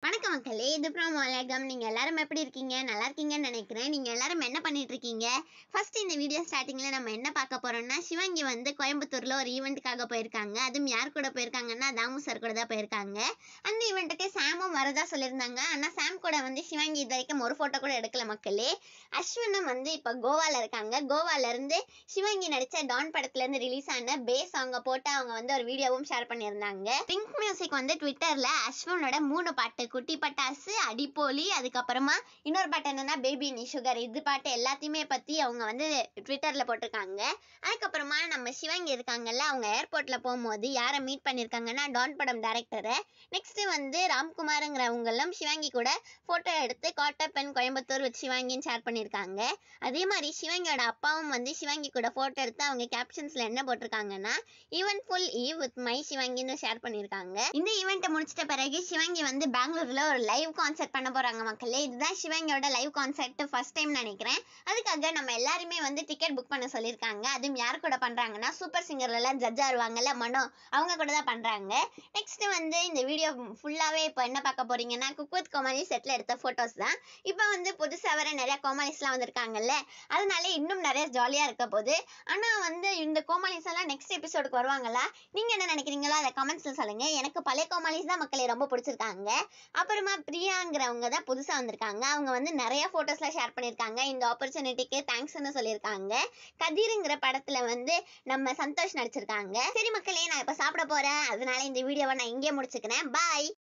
வணக்கம் மக்களே இது அப்புறம் உலகம் நீங்கள் எல்லாரும் எப்படி இருக்கீங்க நல்லா இருக்கீங்கன்னு நினைக்கிறேன் நீங்கள் எல்லாரும் என்ன பண்ணிட்டு இருக்கீங்க ஃபர்ஸ்ட் இந்த வீடியோ ஸ்டார்டிங்கில் நம்ம என்ன பார்க்க போறோம்னா சிவங்கி வந்து கோயம்புத்தூரில் ஒரு ஈவெண்ட்டுக்காக போயிருக்காங்க அதுவும் யார் கூட போயிருக்காங்கன்னா தாமு சார் கூட தான் போயிருக்காங்க அந்த ஈவெண்ட்டுக்கு சாமும் வரதா சொல்லியிருந்தாங்க ஆனால் சாம் கூட வந்து சிவங்கி இது வரைக்கும் ஒரு ஃபோட்டோ கூட எடுக்கல மக்களே அஸ்வினும் வந்து இப்போ கோவால இருக்காங்க கோவால இருந்து சிவங்கி நடிச்ச டான் படத்துல இருந்து ரிலீஸ் ஆன பே சாங்கை போட்டு அவங்க வந்து ஒரு வீடியோவும் ஷேர் பண்ணியிருந்தாங்க பிங்க் மியூசிக் வந்து ட்விட்டர்ல அஸ்வினோட மூணு பாட்டு குட்டி பட்டாசு அடிப்போலி அதுக்கப்புறமா இன்னொரு பாட்டு என்னன்னா பேபி நீ சுகர் இது பாட்டு எல்லாத்தையுமே பத்தி அவங்க வந்து ட்விட்டர்ல போட்டிருக்காங்க அதுக்கப்புறமா நம்ம சிவங்கி இருக்காங்கல்ல அவங்க ஏர்போர்ட்ல போகும்போது யாரை மீட் பண்ணியிருக்காங்கன்னா டான் படம் டேரக்டரை நெக்ஸ்ட் வந்து ராம்குமாருங்கிறவங்களும் சிவாங்கி கூட போட்டோ எடுத்து கோட்டை பெண் கோயம்புத்தூர் வித் சிவாங்கின்னு ஷேர் பண்ணியிருக்காங்க அதே மாதிரி சிவங்கியோட அப்பாவும் வந்து சிவாங்கி கூட போட்டோ எடுத்து அவங்க கேப்ஷன்ஸ்ல என்ன போட்டிருக்காங்கன்னா even full eve with my சிவாங்கின்னு ஷேர் பண்ணியிருக்காங்க இந்த ஈவெண்ட்டை முடிச்சிட்ட பிறகு சிவாங்கி வந்து பெங்களூர்ல ஒரு லைவ் கான்சர்ட் பண்ண போறாங்க மக்களே இதுதான் சிவங்கியோட லைவ் கான்சர்ட் ஃபர்ஸ்ட் டைம் நினைக்கிறேன் அதுக்காக நம்ம எல்லாருமே வந்து டிக்கெட் புக் பண்ண சொல்லியிருக்காங்க அதுவும் யார் கூட பண்றாங்கன்னா சூப்பர் சிங்கர்ல எல்லாம் ஜட்ஜா வருவாங்கல்ல மனோ அவங்க கூட தான் பண்றாங்க நெக்ஸ்ட் வந்து இந்த வீடியோ ஃபுல்லாவே இப்போ என்ன பார்க்க போறீங்கன்னா குக் வித் கோமாளி செட்ல எடுத்த போட்டோஸ் தான் இப்போ வந்து புதுசா வர நிறைய கோமாளிஸ்லாம் வந்திருக்காங்கல்ல அதனால இன்னும் நிறைய ஜாலியா இருக்க போகுது ஆனா வந்து இந்த கோமாளிஸ் எல்லாம் நெக்ஸ்ட் எபிசோடுக்கு வருவாங்களா நீங்க என்ன நினைக்கிறீங்களோ அதை கமெண்ட்ஸ்ல சொல்லுங்க எனக்கு பழைய கோமாளிஸ் தான் மக்களே ரொம்ப பிடிச்சிருக்காங்க அப்புறமா பிரியாங்கிறவங்க தான் புதுசா வந்திருக்காங்க அவங்க வந்து நிறைய போட்டோஸ்லாம் ஷேர் பண்ணியிருக்காங்க இந்த ஆப்பர்ச்சுனிட்டிக்கு தேங்க்ஸ்னு சொல்லியிருக்காங்க கதிருங்கிற படத்துல வந்து நம்ம சந்தோஷ் நடிச்சிருக்காங்க சரி மக்களே நான் இப்ப சாப்பிட போறேன் அதனால இந்த வீடியோவை நான் இங்கே முடிச்சுக்கிறேன் பாய்